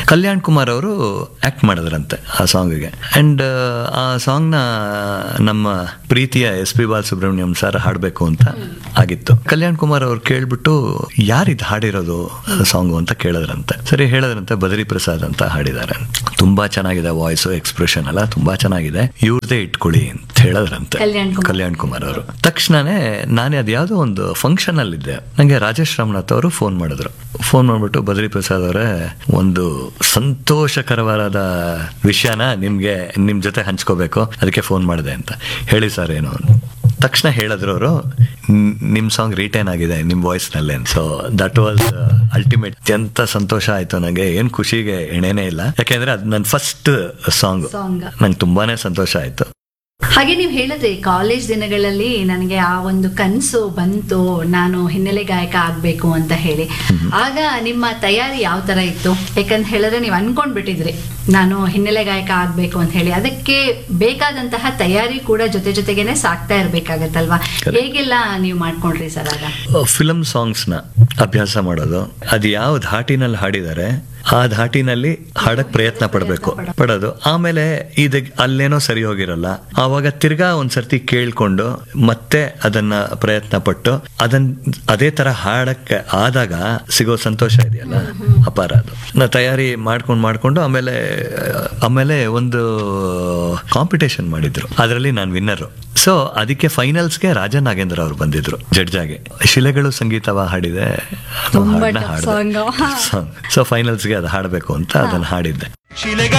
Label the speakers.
Speaker 1: ಕಲ್ಯಾಣ್ ಕುಮಾರ್ ಅವರು ಆಕ್ಟ್ ಮಾಡಿದ್ರಂತೆ ಆ ಸಾಂಗಿಗೆ ಅಂಡ್ ಆ ಸಾಂಗ್ನ ನಮ್ಮ ಪ್ರೀತಿಯ ಎಸ್ ಪಿ ಬಾಲಸುಬ್ರಹ್ಮಣ್ಯಂ ಸರ್ ಹಾಡಬೇಕು ಅಂತ ಆಗಿತ್ತು ಕಲ್ಯಾಣ್ ಕುಮಾರ್ ಅವ್ರು ಕೇಳ್ಬಿಟ್ಟು ಯಾರಿದ್ ಹಾಡಿರೋದು ಸಾಂಗು ಅಂತ ಕೇಳಿದ್ರಂತೆ ಸರಿ ಹೇಳಿದ್ರಂತೆ ಬದರಿ ಪ್ರಸಾದ್ ಅಂತ ಹಾಡಿದ್ದಾರೆ ತುಂಬಾ ಚೆನ್ನಾಗಿದೆ ವಾಯ್ಸ್ ಎಕ್ಸ್ಪ್ರೆಷನ್ ಎಲ್ಲ ತುಂಬಾ ಚೆನ್ನಾಗಿದೆ ಇವ್ರದೇ ಇಟ್ಕೊಳ್ಳಿ ಅಂತ ಹೇಳಿದ್ರಂತೆ
Speaker 2: ಕಲ್ಯಾಣ್ ಕುಮಾರ್.
Speaker 1: ಕಲ್ಯಾಣ್ ಕುಮಾರ್ ಅವರು ತಕ್ಷಣನೇ ನಾನೇ ಅದು ಯಾವುದೋ ಒಂದು ಫಂಕ್ಷನ್ ಅಲ್ಲಿದ್ದೆ ನಂಗೆ ರಾಜೇಶ್ ರಾಮನಾಥ್ ಅವರು ಫೋನ್ ಮಾಡಿದ್ರು ಫೋನ್ ಮಾಡ್ಬಿಟ್ಟು ಬದ್ರಿ ಪ್ರಸಾದ್ ಅವರೇ ಒಂದು ಸಂತೋಷಕರವಾದ ವಿಷಯನ ನಿಮ್ಗೆ ನಿಮ್ ಜೊತೆ ಹಂಚ್ಕೋಬೇಕು ಅದಕ್ಕೆ ಫೋನ್ ಮಾಡಿದೆ ಅಂತ ಹೇಳಿ ಸರ್ ಏನು ಅಂತ. ತಕ್ಷಣ ಹೇಳಿದ್ರು ಅವರು ನಿಮ್ ಸಾಂಗ್ ರಿಟೈನ್ ಆಗಿದೆ ನಿಮ್ ವಾಯ್ಸ್ ನಲ್ಲೇ ಸೊ ದಟ್ ವಾಸ್ ಅಲ್ಟಿಮೇಟ್ ಅತ್ಯಂತ ಸಂತೋಷ ಆಯ್ತು ನನಗೆ ಏನ್ ಖುಷಿಗೆ ಎಣೆನೇ ಇಲ್ಲ ಯಾಕೆಂದ್ರೆ ಅದು ನನ್ನ ಫಸ್ಟ್ ಸಾಂಗ್
Speaker 2: Song.
Speaker 1: ನಂಗೆ ತುಂಬಾನೇ ಸಂತೋಷ ಆಯ್ತು
Speaker 2: ಹಾಗೆ ನೀವು ಹೇಳಿದ್ರಿ ಕಾಲೇಜ್ ದಿನಗಳಲ್ಲಿ ನನಗೆ ಆ ಒಂದು ಕನಸು ಬಂತು ನಾನು ಹಿನ್ನೆಲೆ ಗಾಯಕ ಆಗ್ಬೇಕು ಅಂತ ಹೇಳಿ ಆಗ ನಿಮ್ಮ ತಯಾರಿ ಯಾವ ತರ ಇತ್ತು ಯಾಕಂತ ಹೇಳಿದ್ರೆ ನೀವು ಅನ್ಕೊಂಡ್ಬಿಟ್ಟಿದ್ರಿ ನಾನು ಹಿನ್ನೆಲೆ ಗಾಯಕ ಆಗ್ಬೇಕು ಅಂತ ಹೇಳಿ ಅದಕ್ಕೆ ಬೇಕಾದಂತಹ ತಯಾರಿ ಕೂಡ ಜೊತೆ ಜೊತೆಗೇನೆ ಸಾಕ್ತಾ ಇರ್ಬೇಕಾಗತ್ತಲ್ವಾ
Speaker 1: Correct.
Speaker 2: ಹೇಗೆಲ್ಲ ನೀವು ಮಾಡ್ಕೊಂಡ್ರಿ ಸರ್ ಆಗ
Speaker 1: ಫಿಲಮ್ ಸಾಂಗ್ಸ್ನ ಅಭ್ಯಾಸ ಮಾಡೋದು ಅದು ಯಾವ ಧಾಟಿನಲ್ಲಿ ಹಾಡಿದ್ದಾರೆ ಆ ಧಾಟಿನಲ್ಲಿ ಹಾಡಕ್ ಪ್ರಯತ್ನ ಪಡಬೇಕು ಪಡೋದು ಆಮೇಲೆ ಇದು ಅಲ್ಲೇನೋ ಸರಿ ಹೋಗಿರಲ್ಲ ಆವಾಗ ತಿರ್ಗಾ ಒಂದ್ಸರ್ತಿ ಕೇಳ್ಕೊಂಡು ಮತ್ತೆ ಅದನ್ನ ಪ್ರಯತ್ನ ಪಟ್ಟು ಅದನ್ ಅದೇ ತರ ಹಾಡಕ್ಕೆ ಆದಾಗ ಸಿಗೋ ಸಂತೋಷ ಇದೆಯಲ್ಲ ಅಪಾರ ಅದು ನಾ ತಯಾರಿ ಮಾಡ್ಕೊಂಡು ಮಾಡ್ಕೊಂಡು ಆಮೇಲೆ ಆಮೇಲೆ ಒಂದು ಕಾಂಪಿಟೇಷನ್ ಮಾಡಿದ್ರು ಅದರಲ್ಲಿ ನಾನು ವಿನ್ನರು ಸೊ ಅದಕ್ಕೆ ಫೈನಲ್ಸ್ಗೆ ರಾಜ ನಾಗೇಂದ್ರ ಅವರು ಬಂದಿದ್ರು ಜಡ್ಜಾಗೆ ಶಿಲೆಗಳು ಸಂಗೀತವ ಹಾಡಿದೆ ಅದು
Speaker 2: ತುಂಬಾ
Speaker 1: ಹಾಡ್ನ
Speaker 2: tough song.
Speaker 1: ಹಾಡಿದೆ ಸೊ ಫೈನಲ್ಸ್ಗೆ ಅದು ಹಾಡಬೇಕು ಅಂತ ಅದನ್ನ ಹಾಡಿದ್ದೆ